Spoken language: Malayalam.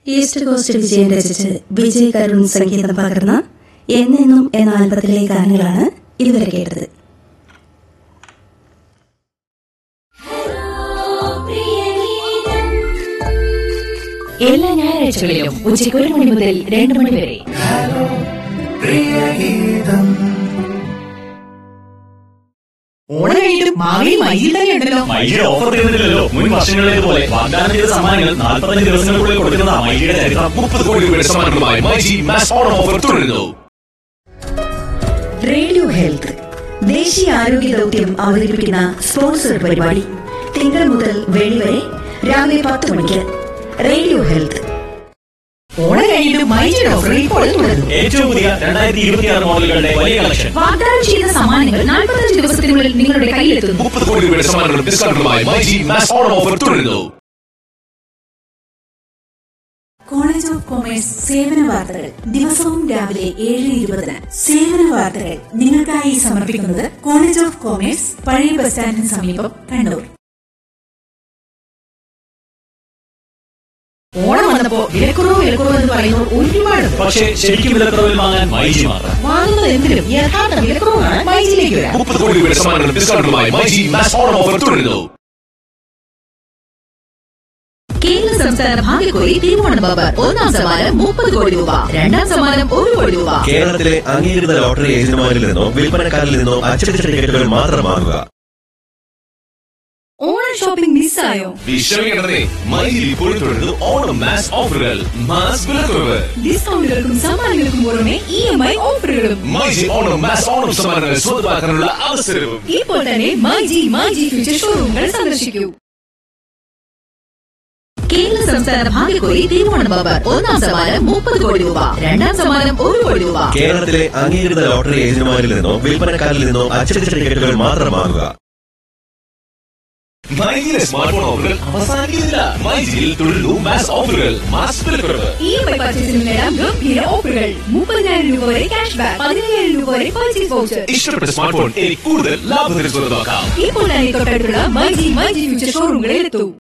ഈസ്റ്റ് കോസ്റ്റ് വിജയൻ രചിച്ച് വിജയ് കരുൺ സംഗീതം പകർന്ന എന്നെന്നും എന്ന ആൽബത്തിലെ ഗാനങ്ങളാണ് ഇതുവരെ കേട്ടത് എല്ലാ ഞായറാഴ്ചകളിലും ഉച്ചയ്ക്ക് ഒരു മണി മുതൽ രണ്ട് മണി വരെ ഓണം കഴിഞ്ഞിട്ടും മാവേലി മൈജിൽ തന്നെ ഉണ്ടല്ലോ മൈജിയുടെ ഓഫർ തീർന്നില്ലല്ലോ മുൻ വർഷങ്ങളിലെ പോലെ വാഗ്ദാനം ചെയ്ത സമ്മാനങ്ങൾ നാൽപ്പത്തഞ്ച് ദിവസങ്ങൾക്കുള്ളിൽ കൊടുക്കുന്ന മൈജിയുടെ ചരിത്രം മുപ്പത് കോടി രൂപയുടെ സമ്മാനങ്ങളുമായി മൈജി മാസ് ഓണം ഓഫർ തുടരുന്നു റേഡിയോ ഹെൽത്ത് ദേശീയ ആരോഗ്യ ദൗത്യം അവതരിപ്പിക്കുന്ന സ്പോൺസർ പരിപാടി തിങ്കൾ മുതൽ വെള്ളി വരെ രാവിലെ പത്ത് മണിക്ക് റേഡിയോ ഹെൽത്ത് ഓണം കഴിഞ്ഞിട്ടും മൈജിയുടെ ഓഫർ ഇപ്പോൾ തുടരുന്നു ഏറ്റവും പുതിയ രണ്ടായിരത്തി ഇരുപത്തിയാറ് മോഡലുകളുടെ വലിയ കളക്ഷൻ വാഗ്ദാനം ചെയ്ത സമ്മാനങ്ങൾ നാൽപ്പത്തഞ്ച് ദിവസത്തിനുള്ളിൽ നിങ്ങളുടെ കയ്യിലെത്തുന്നു മുപ്പത് കോടി രൂപയുടെ സമ്മാനങ്ങളും ഡിസ്കൗണ്ടുകളുമായി മൈജി മാസ് ഓണം ഓഫർ തുടരുന്നു കോളേജ് ഓഫ് കൊമേഴ്സ് സേവന വാർത്തകൾ ദിവസവും രാവിലെ ഏഴ് ഇരുപതിന് സേവന വാർത്തകൾ നിങ്ങൾക്കായി സമർപ്പിക്കുന്നത് കോളേജ് ഓഫ് കൊമേഴ്സ് പഴയ ബസ് സ്റ്റാൻഡിന് സമീപം കണ്ണൂർ ഓണം വന്നപ്പോ വിലക്കുറവ് വിലക്കുറവ് എന്ന് പറയുന്നത് ഒരുപാട് പക്ഷേ ശരിക്കും വിലക്കുറവിൽ വാങ്ങാൻ മൈജി മാത്രം വാങ്ങുന്നത് എന്തിനും യഥാർത്ഥ വിലക്കുറവാണ് മൈജിയിലേക്ക് വരാം മുപ്പത് കോടി രൂപയുടെ സമ്മാനങ്ങളും ഡിസ്കൗണ്ടുകളുമായി മൈജി മാസ് ഓണം ഓഫർ തുടരുന്നു കേന്ദ്ര സംസ്ഥാന ഭാഗ്യക്കുറി തിരുവോണ ബമ്പർ ഒന്നാം സമ്മാനം മുപ്പത് കോടി രൂപ രണ്ടാം സമ്മാനം ഒരു കോടി രൂപ കേരളത്തിലെ അംഗീകൃത ലോട്ടറി ഏജന്റുമാരിൽ നിന്നോ വിൽപ്പനക്കാരിൽ നിന്നോ അച്ചടിച്ച ടിക്കറ്റുകൾ മാത്രം വാങ്ങുക ഓണം ഷോപ്പിംഗ് മിസ്സായോ വിഷമിക്കണതേ മൈജി ഇപ്പോൾ തുടരുന്നു ഓണം മാസ് ഓഫറുകൾ മാസ് വിലക്കുറവ് ഡിസ്കൗണ്ടുകൾക്കും സമ്മാനങ്ങൾക്കും പുറമെ ഇ എം ഐ ഓഫറുകളും മൈജി ഓണം മാസ് ഓണം സമ്മാനങ്ങൾ സ്വന്തമാക്കാനുള്ള അവസരവും ഇപ്പോൾ തന്നെ മൈജി മൈജി ഫ്യൂച്ചർ ഷോറൂമുകൾ സന്ദർശിക്കൂ കേന്ദ്ര സംസ്ഥാന ഭാഗ്യക്കുറി തിരുവോണ ബമ്പർ ഒന്നാം സമ്മാനം മുപ്പത് കോടി രൂപ രണ്ടാം സമ്മാനം ഒരു കോടി രൂപ കേരളത്തിലെ അംഗീകൃത ലോട്ടറി ഏജന്റുമാരിൽ നിന്നോ വിൽപ്പനക്കാരിൽ നിന്നോ അച്ചടിച്ച ടിക്കറ്റുകൾ മാത്രം വാങ്ങുക മൈജിയിലെ സ്മാർട്ട് ഫോൺ ഓഫറുകൾ അവസാനിക്കുന്നില്ല മൈജിയിൽ തുടരുന്നു മാസ് ഓഫറുകൾ മാസ് വിലക്കുറവ് ഇ എം ഐ പർച്ചേസിന് നേടാം ഗംഭീര ഓഫറുകൾ മുപ്പതിനായിരം രൂപ വരെ ക്യാഷ് ബാക്ക് പതിനയ്യായിരം രൂപ വരെ പർച്ചേസ് വൗച്ചർ ഇഷ്ടപ്പെട്ട സ്മാർട്ട് ഫോൺ ഇനി കൂടുതൽ ലാഭത്തിൽ സ്വന്തമാക്കാം ഇപ്പോൾ തന്നെ തൊട്ടടുത്തുള്ള മൈജി മൈജി ഫ്യൂച്ചർ ഷോറൂമുകളിൽ എത്തൂ